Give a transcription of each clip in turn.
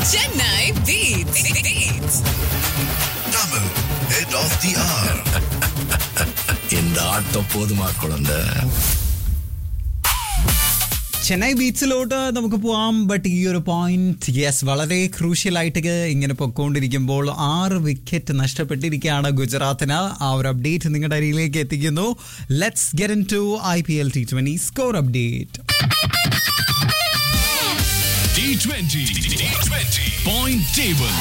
Chennai Beats. Beats. Tamil, head of the hour. இந்த ஆட்டம் போதுமா குழந்தை ചെന്നൈ ബീച്ചിലോട്ട് നമുക്ക് പോവാം ബട്ട് ഈ ഒരു പോയിന്റ് യെസ് വളരെ ക്രൂഷ്യൽ ആയിട്ട് ഇങ്ങനെ പൊക്കോണ്ടിരിക്കുമ്പോൾ ആറ് വിക്കറ്റ് നഷ്ടപ്പെട്ടിരിക്കുകയാണ് ഗുജറാത്തിന് ആ ഒരു അപ്ഡേറ്റ് നിങ്ങളുടെ അരിയിലേക്ക് എത്തിക്കുന്നു let's get into I P L T twenty score update T20. T20. Point table.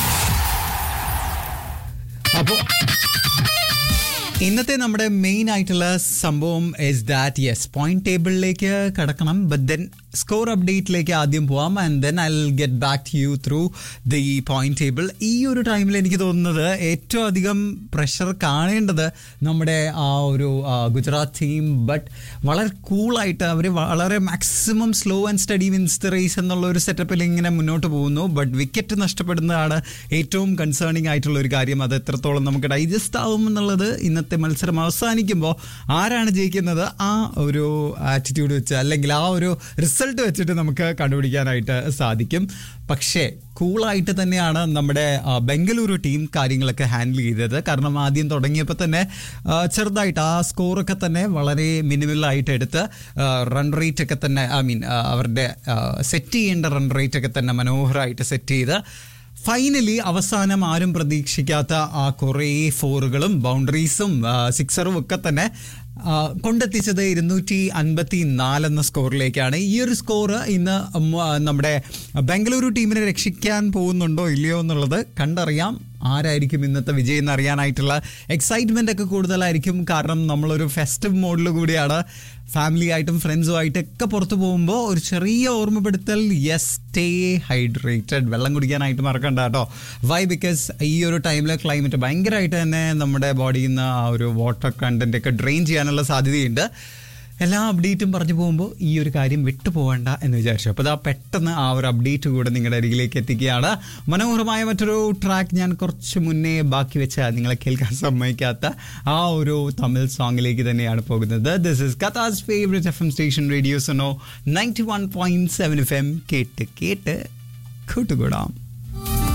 അപ്പോൾ ഇന്നത്തെ നമ്മുടെ മെയിൻ ആയിട്ടുള്ള സംഭവം ഇസ് ദാറ്റ് യെസ് പോയിന്റ് ടേബിളിലേക്ക് കടക്കണം ബട്ട് ദെൻ സ്കോർ അപ്ഡേറ്റിലേക്ക് ആദ്യം പോവാം and then I get back to you through the point table ഈ ഒരു ടൈമിൽ എനിക്ക് തോന്നുന്നത് ഏറ്റവും അധികം പ്രഷർ കാണേണ്ടത് നമ്മുടെ ആ ഒരു ആ, ഗുജറാത്ത് ടീം ബട്ട് വളരെ കൂളായിട്ട് അവർ വളരെ maximum slow and steady wins the race എന്നുള്ള ഒരു സെറ്റപ്പിൽ ഇങ്ങനെ മുന്നോട്ട് പോകുന്നു ബട്ട് വിക്കറ്റ് നഷ്ടപ്പെടുന്നതാണ് ഏറ്റവും കൺസേണിംഗ് ആയിട്ടുള്ള ഒരു കാര്യം അത് എത്രത്തോളം നമുക്ക് ഡൈജസ്റ്റ് ആവും എന്നുള്ളത് ഇന്നത്തെ മത്സരം അവസാനിക്കുമ്പോൾ ആരാണ് ജയിക്കുന്നത് ആ ഒരു ആറ്റിറ്റ്യൂഡ് വെച്ച് അല്ലെങ്കിൽ ആ ഒരു റിസൾട്ട് വെച്ചിട്ട് നമുക്ക് കണ്ടുപിടിക്കാനായിട്ട് സാധിക്കും പക്ഷേ കൂളായിട്ട് തന്നെയാണ് നമ്മുടെ ആ, ബംഗളൂരു ടീം കാര്യങ്ങളൊക്കെ ഹാൻഡിൽ ചെയ്തത് കാരണം ആദ്യം തുടങ്ങിയപ്പോൾ തന്നെ ആ, ചെറുതായിട്ട് ആ സ്കോറൊക്കെ തന്നെ വളരെ മിനിമലായിട്ട് എടുത്ത് റൺ റേറ്റ് ഒക്കെ തന്നെ ഐ മീൻ അവരുടെ സെറ്റ് ചെയ്യേണ്ട റൺ റേറ്റ് ഒക്കെ തന്നെ മനോഹരമായിട്ട് സെറ്റ് ചെയ്ത് ഫൈനലി അവസാനം ആരും പ്രതീക്ഷിക്കാത്ത ആ കുറേ ഫോറുകളും ബൗണ്ടറീസും സിക്സറും ഒക്കെ തന്നെ ആ, കൊണ്ടെത്തിച്ചത് ഇരുന്നൂറ്റി അൻപത്തി നാലെന്ന സ്കോറിലേക്കാണ് ഈ ഒരു സ്കോർ ഇന്ന് ഉം, ആ, നമ്മുടെ ബംഗളൂരു ടീമിനെ രക്ഷിക്കാൻ പോകുന്നുണ്ടോ ഇല്ലയോ എന്നുള്ളത് കണ്ടറിയാം ആരായിരിക്കും ഇന്നത്തെ വിജയം എന്ന് അറിയാനായിട്ടുള്ള എക്സൈറ്റ്മെന്റ് ഒക്കെ കൂടുതലായിരിക്കും കാരണം നമ്മളൊരു ഫെസ്റ്റീവ് മോഡിൽ കൂടിയാണ് ഫാമിലി ആയിട്ടും ഫ്രണ്ട്സും ആയിട്ടൊക്കെ പുറത്തു പോകുമ്പോൾ ഒരു ചെറിയ ഓർമ്മപ്പെടുത്തൽ യെസ് സ്റ്റേ ഹൈഡ്രേറ്റഡ് വെള്ളം കുടിക്കാനായിട്ട് മറക്കണ്ട കേട്ടോ വൈ ബിക്കോസ് ഈ ഒരു ടൈമിലെ ക്ലൈമറ്റ് ഭയങ്കരമായിട്ട് തന്നെ നമ്മുടെ ബോഡിയിൽ നിന്ന് ആ ഒരു വാട്ടർ കണ്ടന്റ് ഒക്കെ ഡ്രെയിൻ ചെയ്യാനുള്ള സാധ്യതയുണ്ട് എല്ലാ അപ്ഡേറ്റും പറഞ്ഞു പോകുമ്പോൾ ഈ ഒരു കാര്യം വിട്ടു പോകണ്ട എന്ന് വിചാരിച്ചു അപ്പോൾ അതാ പെട്ടെന്ന് ആ ഒരു അപ്ഡേറ്റ് കൂടെ നിങ്ങളുടെ അരികിലേക്ക് എത്തിക്കുകയാണ് മനോഹരമായ മറ്റൊരു ട്രാക്ക് ഞാൻ കുറച്ച് മുന്നേ ബാക്കി വെച്ച നിങ്ങളെ കേൾക്കാൻ സമ്മതിക്കാത്ത ആ ഒരു തമിഴ് സോങ്ങിലേക്ക് തന്നെയാണ് പോകുന്നത് this is Qatar's favourite F M station radio Suno ninety one point seven F M കേട്ട് കേട്ട് കൂട്ടുകൂടാം